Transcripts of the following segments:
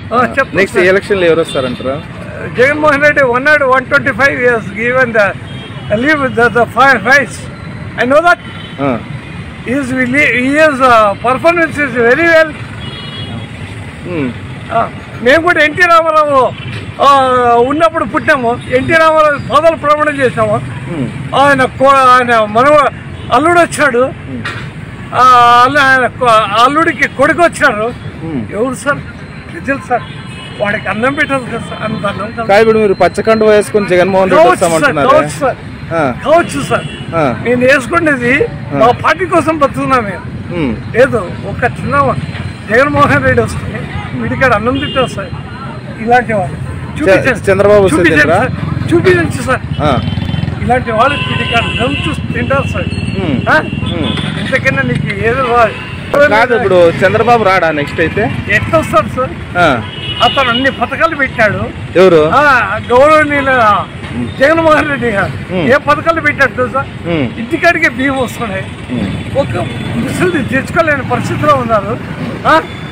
ఆ, చెప్పు నెక్స్ట్ ఎలక్షన్లు ఎవరు వస్తారంటారా Jaganmohan Reddy one not one twenty five years given the leave the five fives I know that uh, is is performance is very well um, మేము కూడా NT Ramarao ఆ, ఉన్నప్పుడు పుట్టాము ఎన్టీ రామారావు పదవులు ప్రమాణం చేసాము ఉమ్, ఆయన కో- ఆయన మనవ అల్లుడు వచ్చాడు ఆ, అల్లు- ఆయన కొ- అల్లుడికి కొడుకు వచ్చారు ఉమ్. ఎవరు సార్ ప్రజలు సార్ వాడికి అన్నం పెట్టదు కదా సార్ అంత అన్నం కాదు. కాదు ఇప్పుడు మీరు పచ్చకండు వేసుకొని జగన్మోహన్ రెడ్డి కావచ్చు సార్ వస్తామంటున్నారు కావచ్చు సార్ ఆ, కావచ్చు సార్ ఆ, నేను వేసుకునేది మా పార్టీ కోసం బతుకున్నా మేము ఉమ్, ఏదో ఒక చిన్న జగన్మోహన్ రెడ్డి వస్తే వీడికాడ అన్నం తింటారు సార్ ఇలాంటి వాళ్ళు చూపించండి చంద్రబాబు వస్తే చూపించండి తినరా? సార్. చూపించండి సార్ ఆ, ఇలాంటి వాళ్ళు వీడికాడ అన్నం చూసి తింటారు సార్ ఉమ్, ఆ? ఉమ్. ఇంతకన్నా నీకు ఏదో రాదు. కాదు ఇప్పుడు చంద్రబాబు రాడా నెక్స్ట్ అయితే ఎట్లా వస్తాడు సార్ ఆ, అతను అన్ని పథకాలు పెట్టాడు ఎవరు ఆ, గౌరవనీయుల జగన్మోహన్ రెడ్డి గారు ఉమ్. ఏ పథకాలు పెట్టాడు తెలుసా ఉమ్, ఇంటికాడికే బియ్యం వస్తున్నాయి ఉమ్, ఒక ముసలి తెచ్చుకోలేని పరిస్థితిలో ఉన్నారు ఆ?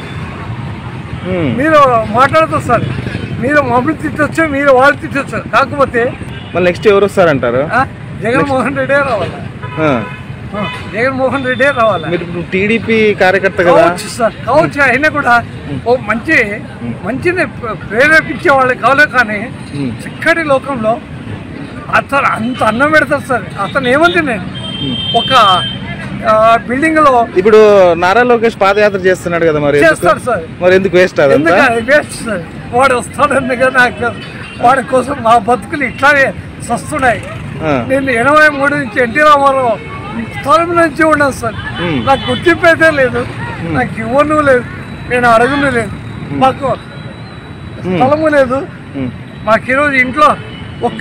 ఉమ్. మీరు మాట్లాడుతూ సార్ మీరు మమ్మల్ని తిట్టొచ్చు మీరు వాళ్ళు తిట్టొచ్చు కాకపోతే మళ్ళీ నెక్స్ట్ ఎవరు వస్తారంటారు ఆ, జగన్మోహన్ రెడ్డే రావాలా ఆ, ఆ, జగన్మోహన్ రెడ్డే రావాలా మీరు ఇప్పుడు టీడీపీ కార్యకర్త కదా కావచ్చు సార్ కావచ్చు అయినా కూడా ఓ మంచి మంచిని ప్ర- ప్రేరేపించే వాళ్ళు కావాలి కానీ ఉమ్, చిక్కటి లోకంలో అతను అంత అన్నం పెడతారు సార్ అతను ఏమంది నేను ఉమ్. ఒక బిల్డింగ్ లో ఇప్పుడు నారా లోకేష్ పాదయాత్ర చేస్తున్నాడు కదా మరి ఎందుకు? చేస్తారు సార్ మరి ఎందుకు వేస్ట్ అదంతా ఎందుకని వేస్ట్ సార్ వాడు వస్తాడు ఎందుకని నాకు తెలుసు. వాడి కోసం మా బతుకులు ఇట్లానే సస్తున్నాయి ఆ, నేను ఎనభై మూడు నుంచి ఎన్టీ రామారావు స్థలం నుంచి ఉన్నాను సార్ ఉమ్. నాకు గుర్తింపు అయితే లేదు నాకు ఇవ్వను లేదు నేను అడగను లేదు మాకు స్థలము లేదు ఉమ్, మాకు ఈరోజు ఇంట్లో ఒక్క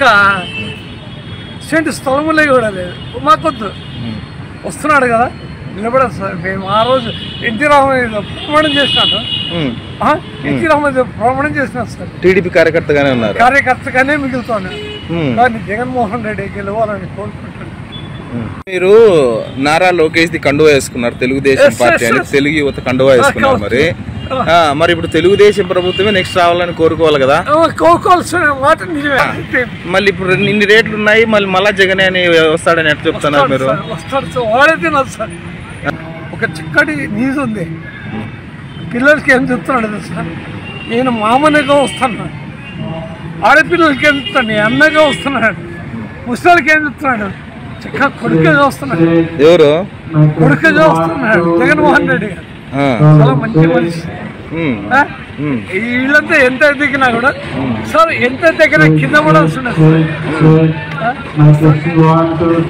సెంటు స్థలము లేదు కూడా లేదు మాకొద్దు ఉమ్, వస్తున్నాడు కదా నిలబడదు సార్ మేము ఆ రోజు ఎన్టీ రామయ్య ప్రమాణం చేసినాను ఉమ్. ఆ? ఎన్టీ రామయ్య ప్రమాణం చేసినాను సార్ టీడీపీ కార్యకర్తగానే ఉన్నారు కార్యకర్తగానే మిగులుతాను ఉమ్, కానీ జగన్మోహన్ రెడ్డి గెలవాలని కోరుకుంటున్నాను ఉమ్. మీరు నారా లోకేష్ ది కండువా వేసుకున్నారు తెలుగుదేశం Yes, పార్టీ yes, అని yes. తెలుగు యువత కండువా వేసుకున్నారు మరి ఆ, మరి ఇప్పుడు తెలుగుదేశం ప్రభుత్వమే నెక్స్ట్ రావాలని కోరుకోవాలి కదా కోరుకోవాల్సిన మాట నిజమే అంటే మళ్ళీ ఇప్పుడు రెండు- ఇన్ని రేట్లు ఉన్నాయి మళ్ళీ మళ్ళా జగనే అని వస్తాడని ఎట్లా చెప్తున్నారు వస్తాడు మీరు సార్, వస్తాడు సార్ వాడైతే నచ్చ సార్ ఒక చిక్కటి నీజ్ ఉంది పిల్లలకి ఏం చెప్తున్నాడు తెలుసా నేను మామనగా వస్తున్నాను ఆడపిల్లలకి ఏం చెప్తాను నేను అన్నగా వస్తున్నాడు ముసలికి ఏం చెప్తున్నాడు చక్క కొడుకగా వస్తున్నాడు ఎవరు కొడుకగా వస్తున్నాడు జగన్మోహన్ రెడ్డి గారు ఆ, చాలా మంచి మనిషి ఉమ్, ఆ? ఉమ్. వీళ్ళంతా ఎంత ఎదిగినా కూడా సార్ ఎంత దగ్గర కింద పడాల్సి ఉన్నది సార్. ఆ?